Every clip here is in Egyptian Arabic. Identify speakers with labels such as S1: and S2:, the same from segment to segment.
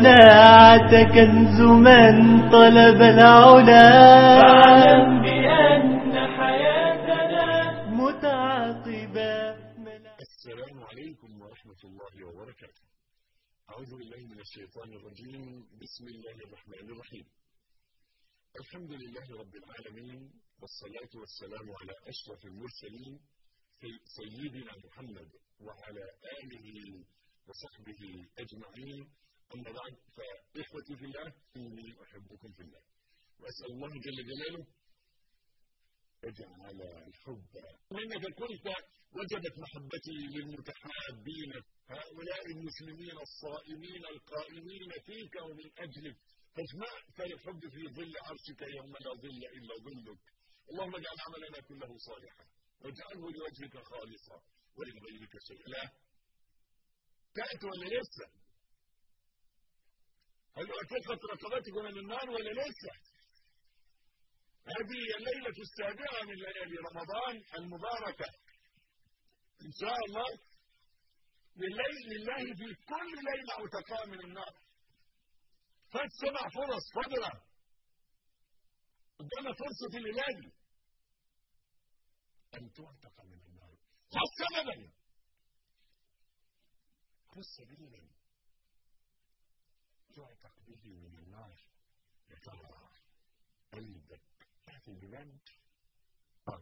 S1: القناعة كنز من طلب العلا
S2: فاعلم بأن حياتنا
S1: متعاقبة
S3: السلام عليكم ورحمة الله وبركاته أعوذ بالله من الشيطان الرجيم بسم الله الرحمن الرحيم الحمد لله رب العالمين والصلاة والسلام على أشرف المرسلين سيدنا محمد وعلى آله وصحبه أجمعين أما بعد فإخوتي في الله إني أحبكم في الله وأسأل الله جل جلاله اجعل الحب وإنك قلت وجبت محبتي للمتحابين هؤلاء المسلمين الصائمين القائمين فيك ومن أجلك فاجمعت الحب في ظل عرشك يوم لا ظل إلا ظلك اللهم اجعل عملنا كله صالحا واجعله لوجهك خالصا ولغيرك شيئا لا تأت ولا لسه؟ هل أعتقت رقبتكم من النار ولا لسه؟ هذه الليلة السابعة من ليالي رمضان المباركة إن شاء الله لله لله في كل ليلة عتقاء من النار فات سبع فرص فضلا قدامنا فرصة الليلة أن تعتق من النار خذ سببا خذ سبيلا تعتق به من النار يا ترى قلبك تحت البلاد اه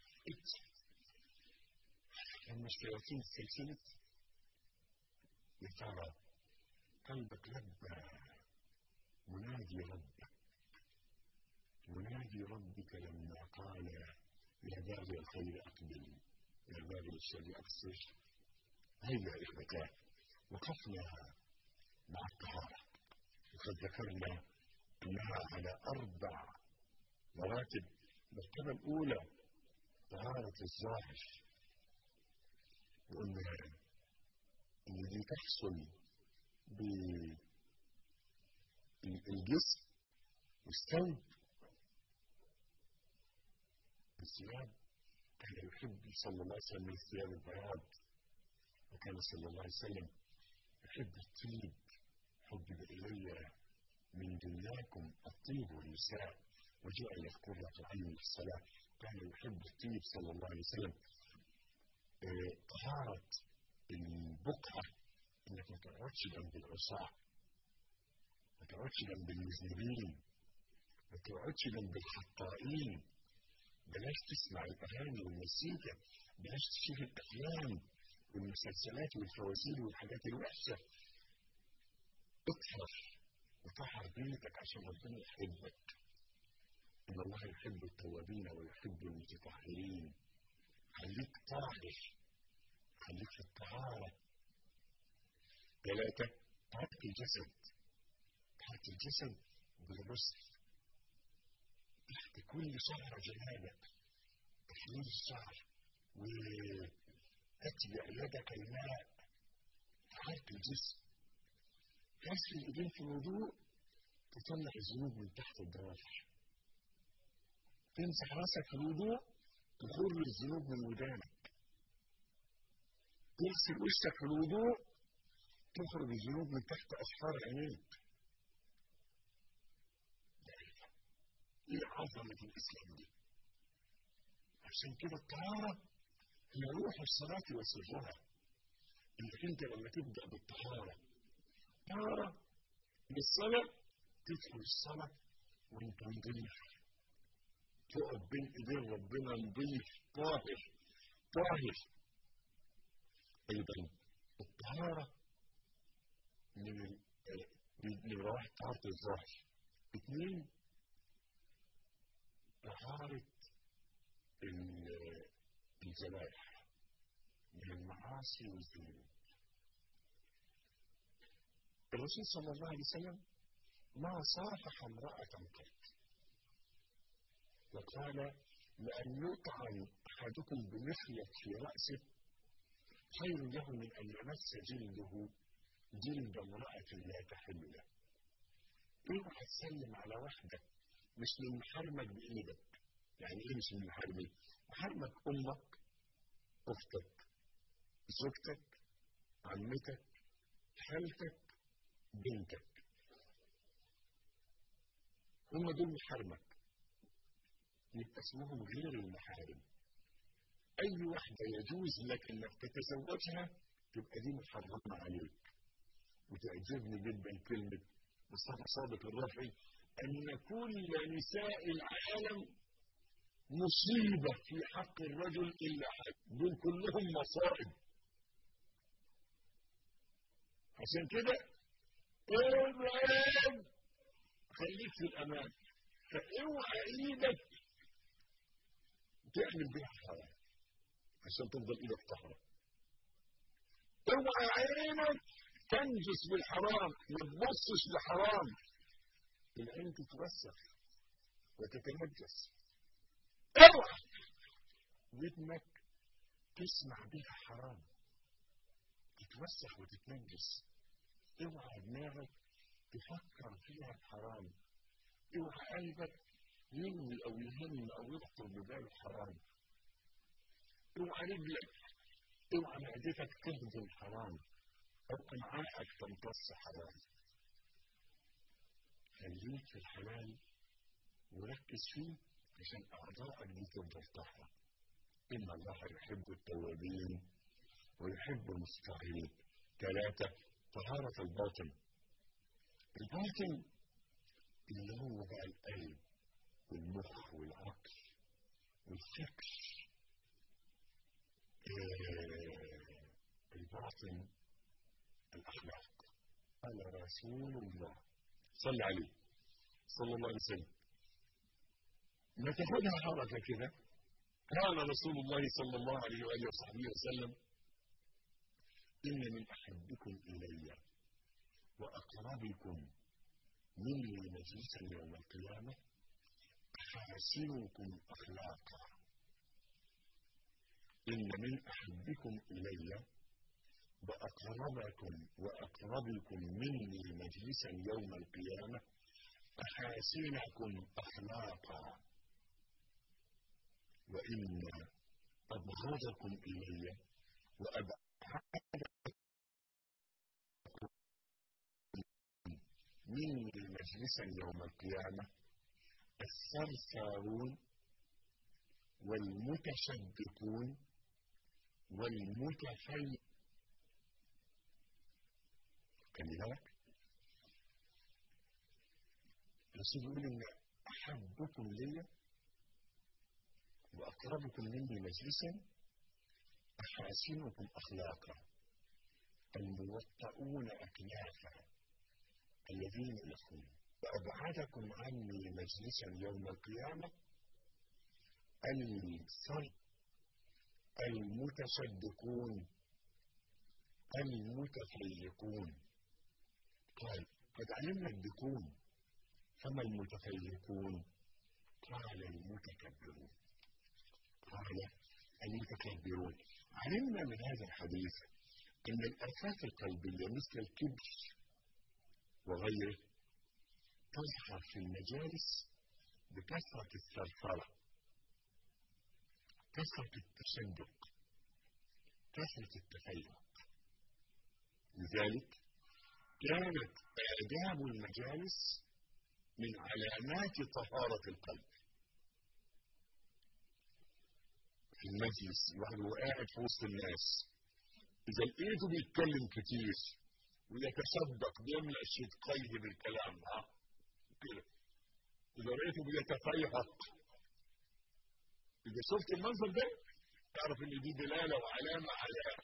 S3: لما الشياطين سلسلت يا ترى قلبك لبى منادي ربك منادي ربك لما قال يا باغي الخير اقبل يا باغي الشر اقصر هيا اخوتاه وقفنا مع الطهاره وقد ذكرنا انها على اربع مراتب المرتبه الاولى طهاره الظاهر وقلنا ان دي تحصل بالجسم والثوب الثياب كان يحب صلى الله عليه وسلم الثياب البياض وكان صلى الله عليه وسلم يحب الطيب حبب إلي من دنياكم الطيب والنساء وجعلت قرة عيني في الصلاة كان يحب الطيب صلى الله عليه وسلم طهارة البقعة انك ما تقعدش جنب العصاة ما تقعدش جنب المذنبين ما تقعدش جنب الخطائين بلاش تسمع الاغاني والمزيكا بلاش تشوف الافلام والمسلسلات والفوازير والحاجات الوحشه اطهر وطهر بيتك عشان ربنا يحبك ان الله يحب التوابين ويحب المتطهرين خليك طاهر خليك في الطهاره ثلاثه طهاره الجسد طهاره الجسد بالغسل تحت كل شهرة جنابك تحليل الشعر وتتبع يدك الماء طهارة الجسم غسل الايدين في الوضوء تطلع الذنوب من تحت الضوافر تمسح راسك في الوضوء تخر الذنوب من ودانك تغسل وشك في الوضوء تخرج الذنوب من تحت أصفار عينيك ايه عظمة الإسلام دي عشان كده الطهارة هي روح الصلاة وسرها انك انت لما تبدأ بالطهارة طهارة بالصلاة تدخل الصلاة وانت نظيف تقف بين ايدين ربنا نظيف طاهر طاهر ايضا الطهارة من من روائح طهارة الظاهر اثنين طهارة الجوارح من المعاصي والذنوب الرسول صلى الله عليه وسلم ما صافح امرأة قط وقال لأن يطعن أحدكم بمخيط في رأسه خير له من أن يمس جلده جلد امرأة لا تحل له اوعى تسلم على واحدة مش من محارمك بإيدك يعني إيه مش من محارمك؟ محارمك أمك أختك زوجتك عمتك خالتك بنتك هم دول محارمك يبقى اسمهم غير المحارم اي واحده يجوز لك انك تتزوجها تبقى دي محرمه عليك وتعجبني جدا كلمه مصطفى صادق الرافعي ان كل نساء العالم مصيبه في حق الرجل الا حد دول كلهم مصائب عشان كده ابعد خليك في الامان فاوعى ايدك تعمل بيها حرام عشان تفضل ايدك طاهره اوعى عينك تنجس بالحرام ما تبصش لحرام العين تتوسخ وتتنجس اوعى ودنك تسمع بيها حرام تتوسخ وتتنجس اوعى دماغك تفكر فيها بحرام اوعى قلبك ينوي او يهم او يخطر بباله حرام اوعى رجلك اوعى معدتك تهضم حرام او امعائك تمتص حرام خليك في الحلال وركز فيه عشان اعضائك دي تفضل طاهره ان الله يحب التوابين ويحب المستغفرين ثلاثه طهاره الباطن الباطن اللي هو بقى القلب والمخ والعقل والفكر آه الباطن الأخلاق قال رسول الله صلى عليه صلى الله عليه وسلم ما تاخدها حركة كده قال رسول الله صلى الله عليه وآله وصحبه وسلم إن من أحبكم إلي وأقربكم مني مجلسا يوم القيامة أحاسنكم أخلاقا إن من أحبكم إلي وأقربكم وأقربكم مني مجلسا يوم القيامة أحاسنكم أخلاقا وإن أبغضكم إلي وأبعدكم مني مجلسا يوم القيامة الثرثارون والمتشدقون والمتفي خلي بالك الرسول يقول ان احبكم لي واقربكم مني مجلسا احاسنكم اخلاقا الموطؤون اكنافا الذين يقولون وابعدكم عني مجلسا يوم القيامه الصلب المتصدقون المتفيقون قال قد علمنا الدكون فما المتفيقون قال المتكبرون قال المتكبرون علمنا من هذا الحديث ان الافات القلبيه مثل الكبر وغيره تظهر في المجالس بكثره الثرثره كثرة التشدق كثرة التفيق لذلك كانت آداب المجالس من علامات طهارة القلب في المجلس الواحد وهو قاعد في وسط الناس إذا لقيته بيتكلم كتير ويتصدق بيملأ شدقيه بالكلام ها كده إذا لقيته بيتفيهق إذا شفت المنظر ده تعرف إن دي دلالة وعلامة على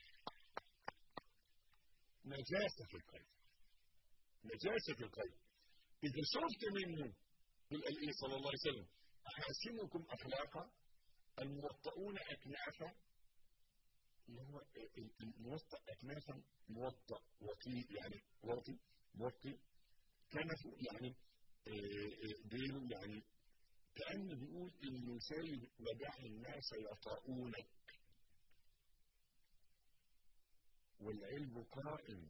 S3: نجاسة القلب نجاسة القلب إذا شفت منه يبقى الإيه صلى الله عليه وسلم أحاسنكم أخلاقا الموطئون أكنافا اللي هو الموطأ أكنافا موطأ وطي يعني واطي موطي كنفه يعني دينه يعني كأنه بيقول إنه سيد ودع الناس يطاؤونك والعلم قائم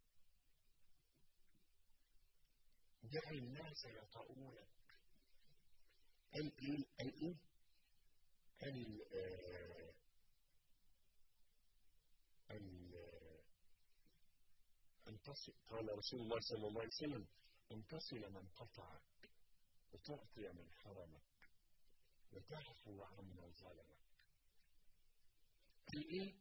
S3: دع الناس يطاؤونك قال إيه قال إيه قال آه أن تصل قال رسول الله صلى الله عليه وسلم أن تصل من قطعك وتعطي من حرمك وتعفو عمن ظلمك ايه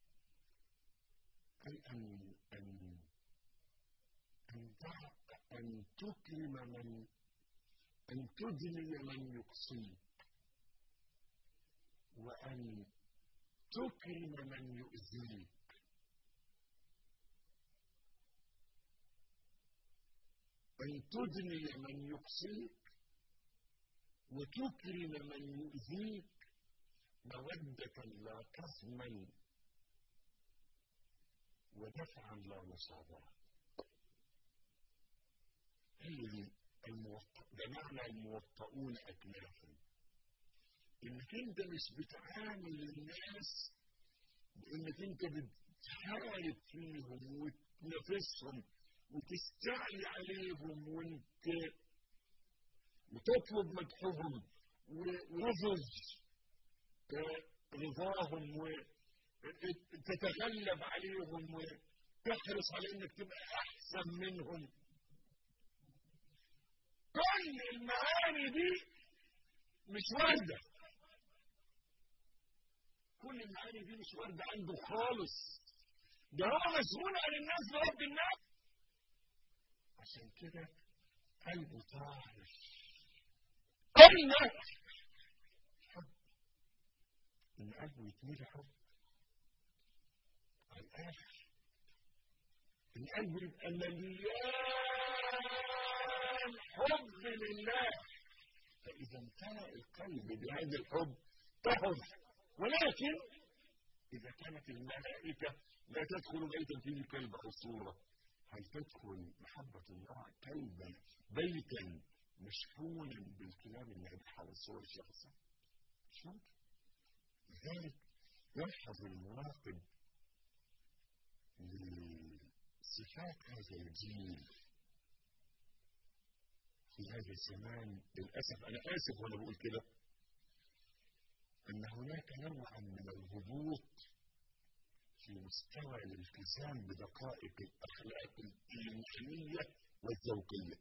S3: أي أن أن أن أن تكرم من أن تدني من يقصيك وأن تكرم من يؤذيك أن تدني من يقصيك وتكرم من يؤذيك مودة لا كظما ودفعا لا مصابرة هي الموطأ ده معنى الموطئون أكنافا إنك أنت مش بتعامل الناس بإنك أنت بتحارب فيهم وتنافسهم وتستعلي عليهم وانت وتطلب مدحهم ورفض رضاهم وتتغلب عليهم وتحرص على انك تبقى احسن منهم كل المعاني دي مش وارده كل المعاني دي مش وارده عنده خالص ده هو مسؤول عن الناس برب الناس عشان كده قلبه طاهر أين حب إن قلبه يتملي حب على الآخر إن قلبه يبقى مليان حب لله فإذا امتلأ القلب بهذا الحب طهر ولكن إذا كانت الملائكة لا تدخل بيتا فيه كلب أو صورة هل تدخل محبة الله كلبا بيتا مشحونا بالكلام المادح على الصور الشخصية؟ مش ممكن. لذلك يلحظ المراقب لصفات هذا الجيل في هذا الزمان للأسف أنا آسف وأنا بقول كده أن هناك نوعا من الهبوط في مستوى الالتزام بدقائق الأخلاق الإيمانية والذوقية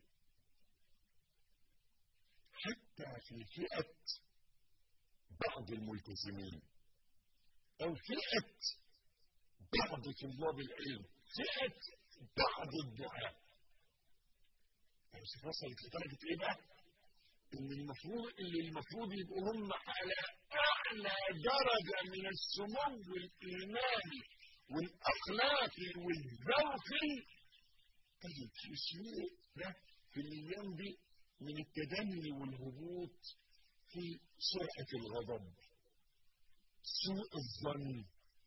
S3: حتى في فئة بعض الملتزمين أو فئة بعض طلاب العلم فئة بعض الدعاء بس وصلت لدرجة إيه بقى؟ إن المفروض اللي المفروض يبقوا هم على أعلى درجة من السمو الإيماني والأخلاقي والذوقي تجد في شيء ده في الأيام دي من التدني والهبوط في سرعة الغضب سوء الظن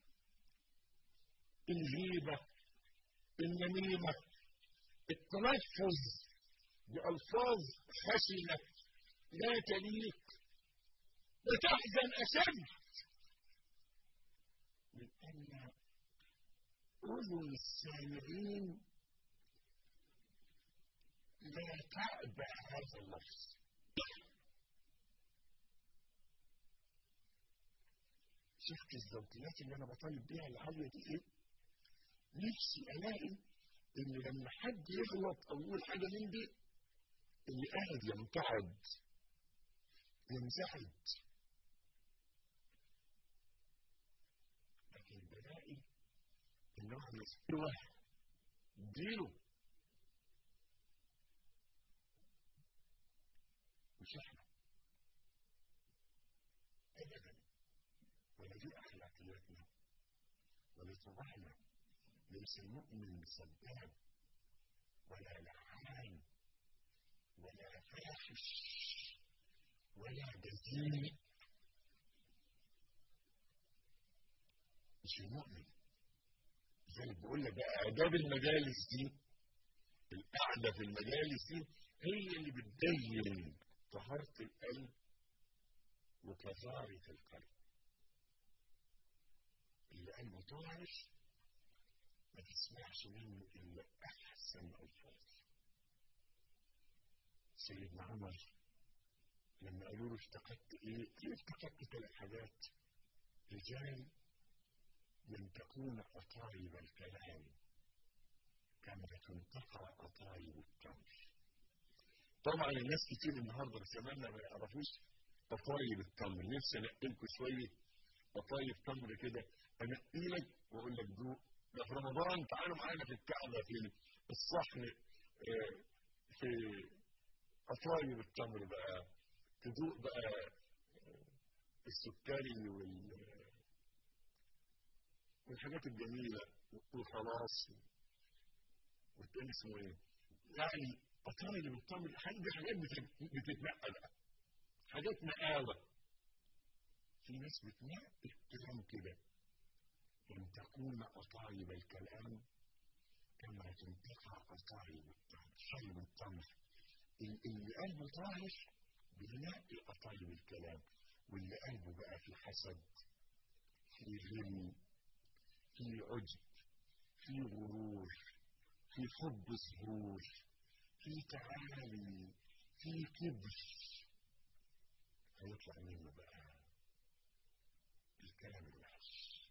S3: الغيبة النميمة التلفظ بألفاظ خشنة لا تليق وتحزن أشد من أن أذن السامعين لا تأبى هذا اللفظ شفت الذوقيات اللي انا بطالب بيها العاليه دي ايه؟ نفسي الاقي ان لما حد يغلط او يقول حاجه من دي اللي قاعد يمتعض ينزعج لكن بلاقي ان واحد يسأله اديله مش احنا ابدا ولا دي اخلاقياتنا ولا طبعنا ليس المؤمن سباب ولا لعان ولا فاحش ولا بذيء مش المؤمن زي بقول لك بقى آداب المجالس دي القعدة في المجالس دي هي اللي بتبين طهارة القلب وكثارة القلب اللي قلبه طاهر ما تسمعش منه إلا أحسن ألفاظ سيدنا عمر لما قالوا له افتقدت ايه؟ قال افتقدت ثلاث حاجات رجال ينتقون أطايب الكلام كما تنتقى أطايب التمر طبعا الناس كتير النهارده في زماننا ما يعرفوش قطايب التمر نفسي انقلكم شويه قطايب تمر كده انقي لك واقول لك دوق ده في رمضان تعالوا معانا في الكعبه في الصحن آه، في قطايب التمر بقى تدوق بقى السكري وال والحاجات الجميلة والخلاص والتاني اسمه ايه؟ يعني قطايب التمر حاجات دي حاجات بتتنقى بقى حاجات مقاوة في ناس بتنقي الكلام كده أن تكون قطايب الكلام كما تنتقى قطايب التمر حلب التمر اللي قلبه طاهر بينقي قطايب الكلام واللي قلبه بقى في حسد في غل في عجب في غرور في حب ظهور في تعالي في كبر هيطلع منه بقى الكلام الوحش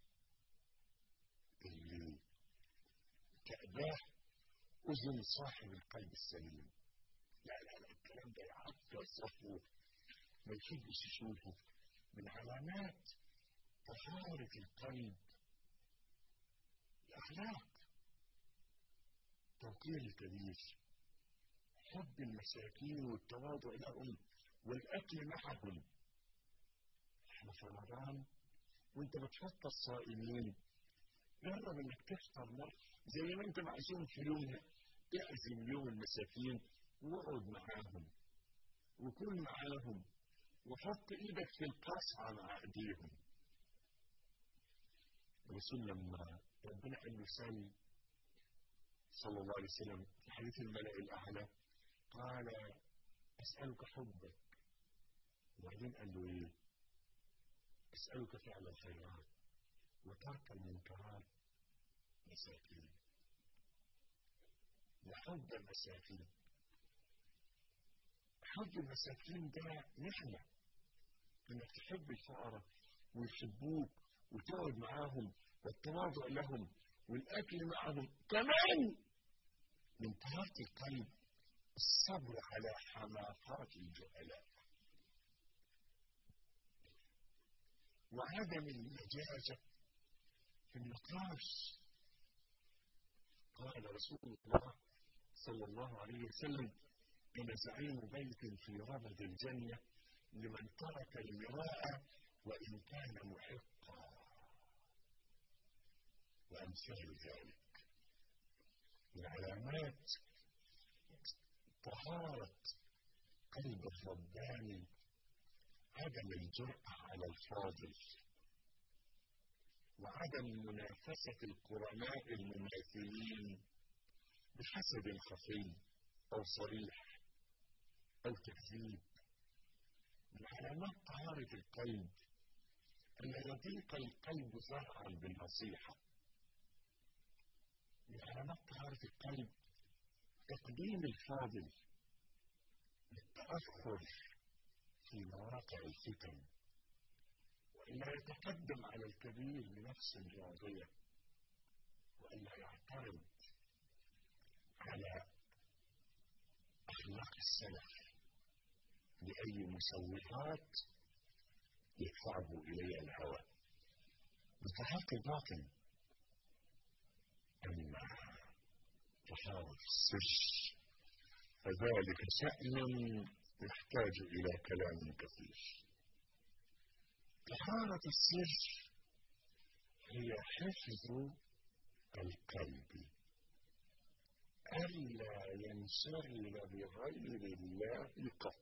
S3: اللي كأباه أذن صاحب القلب السليم لا لا لا الكلام ده يعطل صفوه ما يحبش يشوفه من علامات طهارة القلب الأخلاق توقير الكبير حب المساكين والتواضع لهم والأكل معهم احنا في رمضان وانت بتفطر الصائمين جرب انك تفطر مرة زي ما انت معزوم في يوم اعزم يوم المساكين واقعد معاهم وكل معاهم وحط ايدك في القصعة مع ايديهم الرسول لما ربنا قال له سل صلى الله عليه وسلم في حديث الملأ الأعلى قال أسألك حبك وبعدين قال له إيه؟ أسألك فعل الخيرات وترك المنكرات مساكين وحب المساكين حب المساكين ده نعمة انك تحب الفقراء ويحبوك وتقعد معاهم والتواضع لهم والاكل معهم كمان من طهارة القلب الصبر على حماقات الجهلاء وعدم اللجاجة في النقاش قال رسول الله صلى الله عليه وسلم أنا زعيم بيت في ربد الجنة لمن ترك المراء وإن كان محقا وأمثال ذلك من علامات طهارة قلب الرباني عدم الجرأة على الفاضل وعدم منافسة القرناء المماثلين بحسد خفي أو صريح أو تكذيب من علامات طهارة القلب أن يضيق القلب زرعا بالنصيحة من علامات طهارة القلب تقديم الفاضل للتأخر في مواقع الفتن وإلا يتقدم على الكبير بنفس راضية وإلا يعترض على أخلاق السلف بأي مسوغات يدفعه إلي الهوى بطهارة الباطن أما طهارة السر فذلك شأن يحتاج إلى كلام كثير طهارة السر هي حفظ القلب ألا ينشغل بغير الله قط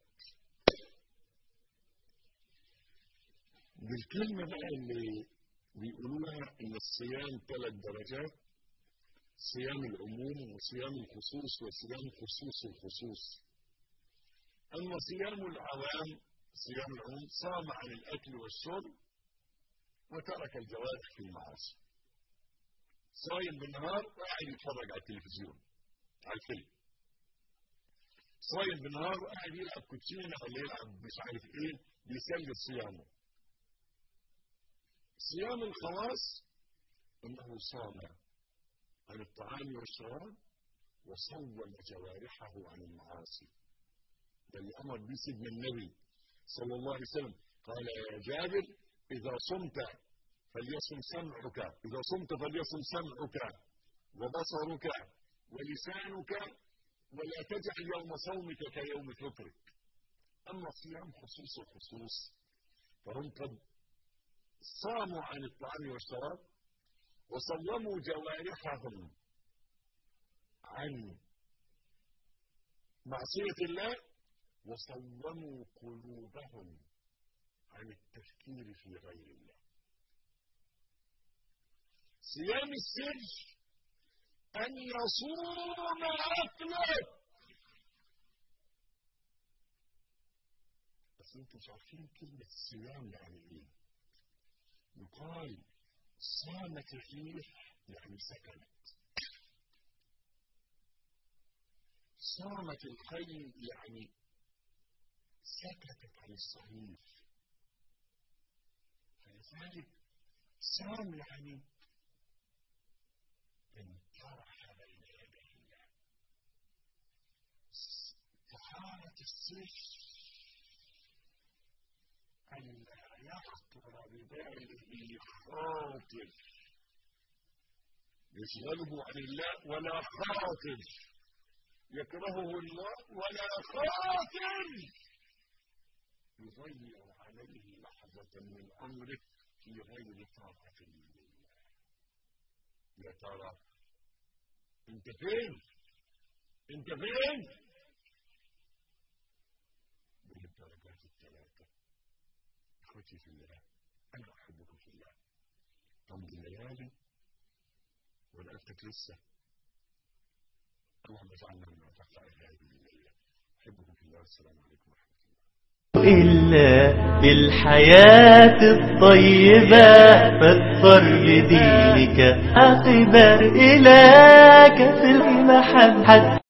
S3: بالكلمة بقى اللي بيقولوها إن الصيام ثلاث درجات صيام العموم وصيام الخصوص وصيام خصوص الخصوص أما صيام العوام صيام العموم صام عن الأكل والشرب وترك الجوارح في المعاصي صايم بالنهار وقاعد يتفرج على التلفزيون على الفيلم صايم بالنهار وقاعد يلعب كوتشينه ولا يلعب مش عارف ايه بيسلي صيامه صيام الخواص انه صام عن الطعام والشراب وصوم جوارحه عن المعاصي ده اللي امر به سيدنا النبي صلى الله عليه وسلم قال يا جابر اذا صمت فليصم سمعك اذا صمت فليصم سمعك وبصرك ولسانك ولا تجعل يوم صومك كيوم فطرك اما الصيام خصوص الخصوص فهم قد صاموا عن الطعام والشراب وصوموا جوارحهم عن معصية الله وصوموا قلوبهم عن التفكير في غير الله صيام السر أن يصوم عقله بس انتوا مش عارفين كلمة صيام يعني ايه يقال صامت الريح يعني سكنت صامت الخيل يعني سكتت عن الصهيل فلذلك صام يعني انطرح بين يدي الله طهارة السر أن لا يخطر بباله خاطر يشغله عن الله ولا خاطر يكرهه الله ولا خاطر يضيع عليه لحظة من عمره في غير طاقة لله يا ترى انت فين انت فين من الدرجات الثلاثة اخوتي في الله انا احبكم في الله تمضي الليالي ولقيتك لسه اللهم اجعلنا من تحت هذه الليلة احبكم في الله والسلام عليكم ورحمة الله
S1: إلا بالحياة الطيبة فاضطر لدينك عاقبا إلى كف المحبة